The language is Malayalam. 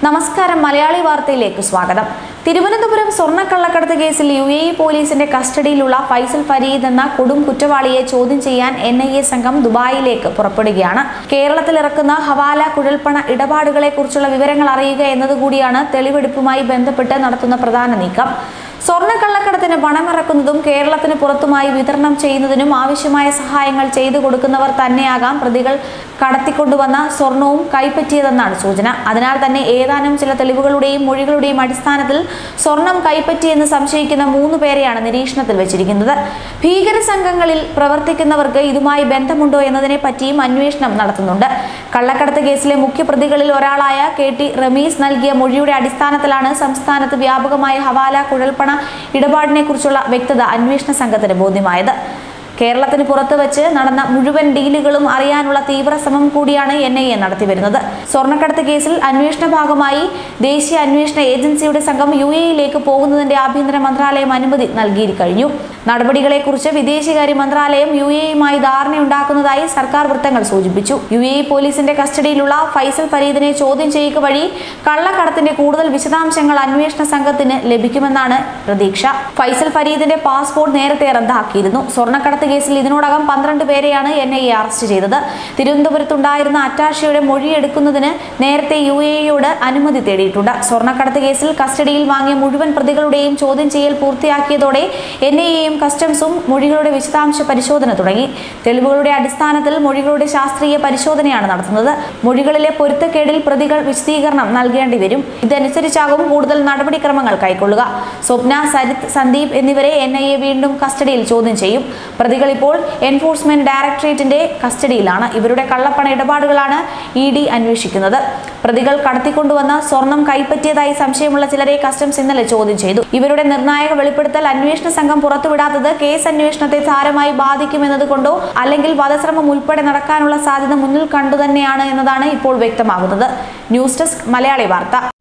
നമസ്കാരം മലയാളി വാർത്തയിലേക്ക് സ്വാഗതം തിരുവനന്തപുരം സ്വർണ്ണക്കള്ളക്കടത്ത് കേസിൽ യു എ ഇ പോലീസിന്റെ കസ്റ്റഡിയിലുള്ള ഫൈസൽ ഫരീദ് എന്ന കൊടും കുറ്റവാളിയെ ചോദ്യം ചെയ്യാൻ എൻ ഐ എ സംഘം ദുബായിലേക്ക് പുറപ്പെടുകയാണ് കേരളത്തിൽ ഇറക്കുന്ന ഹവാല കുഴൽപ്പണ ഇടപാടുകളെ കുറിച്ചുള്ള വിവരങ്ങൾ അറിയുക എന്നതുകൂടിയാണ് തെളിവെടുപ്പുമായി ബന്ധപ്പെട്ട് നടത്തുന്ന പ്രധാന നീക്കം സ്വർണ്ണക്കള്ളക്കടത്തിന് പണമിറക്കുന്നതും കേരളത്തിന് പുറത്തുമായി വിതരണം ചെയ്യുന്നതിനും ആവശ്യമായ സഹായങ്ങൾ ചെയ്തു കൊടുക്കുന്നവർ തന്നെയാകാം പ്രതികൾ കടത്തിക്കൊണ്ടുവന്ന സ്വർണവും കൈപ്പറ്റിയതെന്നാണ് സൂചന അതിനാൽ തന്നെ ഏതാനും ചില തെളിവുകളുടെയും മൊഴികളുടെയും അടിസ്ഥാനത്തിൽ സ്വർണം കൈപ്പറ്റിയെന്ന് സംശയിക്കുന്ന മൂന്ന് പേരെയാണ് നിരീക്ഷണത്തിൽ വെച്ചിരിക്കുന്നത് ഭീകര സംഘങ്ങളിൽ പ്രവർത്തിക്കുന്നവർക്ക് ഇതുമായി ബന്ധമുണ്ടോ എന്നതിനെ പറ്റിയും അന്വേഷണം നടത്തുന്നുണ്ട് കള്ളക്കടത്ത് കേസിലെ മുഖ്യപ്രതികളിൽ ഒരാളായ കെ ടി റമീസ് നൽകിയ മൊഴിയുടെ അടിസ്ഥാനത്തിലാണ് സംസ്ഥാനത്ത് വ്യാപകമായ ഹവാല കുഴൽപ്പണ ഇടപാടിനെ കുറിച്ചുള്ള വ്യക്തത അന്വേഷണ സംഘത്തിന് ബോധ്യമായത് കേരളത്തിന് പുറത്ത് വെച്ച് നടന്ന മുഴുവൻ ഡീലുകളും അറിയാനുള്ള തീവ്ര ശ്രമം കൂടിയാണ് എൻ ഐ എ നടത്തിവരുന്നത് സ്വർണ്ണക്കടത്ത് കേസിൽ അന്വേഷണ ഭാഗമായി ദേശീയ അന്വേഷണ ഏജൻസിയുടെ സംഘം യു എയിലേക്ക് പോകുന്നതിന്റെ ആഭ്യന്തര മന്ത്രാലയം അനുമതി നൽകി കഴിഞ്ഞു നടപടികളെക്കുറിച്ച് വിദേശകാര്യ മന്ത്രാലയം യു എയുമായി ധാരണയുണ്ടാക്കുന്നതായി സർക്കാർ വൃത്തങ്ങൾ സൂചിപ്പിച്ചു യു എ പോലീസിന്റെ കസ്റ്റഡിയിലുള്ള ഫൈസൽ ഫരീദിനെ ചോദ്യം ചെയ്യുക വഴി കള്ളക്കടത്തിന്റെ കൂടുതൽ വിശദാംശങ്ങൾ അന്വേഷണ സംഘത്തിന് ലഭിക്കുമെന്നാണ് പ്രതീക്ഷ ഫൈസൽ ഫരീദിന്റെ പാസ്പോർട്ട് നേരത്തെ റദ്ദാക്കിയിരുന്നു സ്വർണ്ണക്കടത്ത് കേസിൽ ഇതിനോടകം പന്ത്രണ്ട് പേരെയാണ് എൻ ഐ എ അറസ്റ്റ് ചെയ്തത് തിരുവനന്തപുരത്തുണ്ടായിരുന്ന അറ്റാഷയുടെ മൊഴിയെടുക്കുന്നതിന് നേരത്തെ യു എയോട് അനുമതി തേടിയിട്ടുണ്ട് സ്വർണ്ണക്കടത്ത് കേസിൽ കസ്റ്റഡിയിൽ വാങ്ങിയ മുഴുവൻ പ്രതികളുടെയും ചോദ്യം ചെയ്യൽ പൂർത്തിയാക്കിയതോടെ എൻ ഐ എയും കസ്റ്റംസും മൊഴികളുടെ വിശദാംശ പരിശോധന തുടങ്ങി തെളിവുകളുടെ അടിസ്ഥാനത്തിൽ മൊഴികളുടെ ശാസ്ത്രീയ പരിശോധനയാണ് നടത്തുന്നത് മൊഴികളിലെ പൊരുത്തക്കേടിൽ പ്രതികൾ വിശദീകരണം നൽകേണ്ടി വരും ഇതനുസരിച്ചാകും കൂടുതൽ നടപടിക്രമങ്ങൾ കൈക്കൊള്ളുക സ്വപ്ന സരിത് സന്ദീപ് എന്നിവരെ എൻ ഐ എ വീണ്ടും കസ്റ്റഡിയിൽ ചോദ്യം ചെയ്യും പ്രതികൾ ഇപ്പോൾ എൻഫോഴ്സ്മെന്റ് ഡയറക്ടറേറ്റിന്റെ കസ്റ്റഡിയിലാണ് ഇവരുടെ കള്ളപ്പണ ഇടപാടുകളാണ് ഇ ഡി അന്വേഷിക്കുന്നത് പ്രതികൾ കടത്തിക്കൊണ്ടുവന്ന സ്വർണം കൈപ്പറ്റിയതായി സംശയമുള്ള ചിലരെ കസ്റ്റംസ് ഇന്നലെ ചോദ്യം ചെയ്തു ഇവരുടെ നിർണായക വെളിപ്പെടുത്തൽ അന്വേഷണ സംഘം പുറത്തുവിടാത്തത് കേസ് അന്വേഷണത്തെ സാരമായി ബാധിക്കുമെന്നത് കൊണ്ടോ അല്ലെങ്കിൽ വധശ്രമം ഉൾപ്പെടെ നടക്കാനുള്ള സാധ്യത മുന്നിൽ കണ്ടു തന്നെയാണ് എന്നതാണ് ഇപ്പോൾ വ്യക്തമാകുന്നത് ന്യൂസ് ഡെസ്ക് മലയാളി വാർത്ത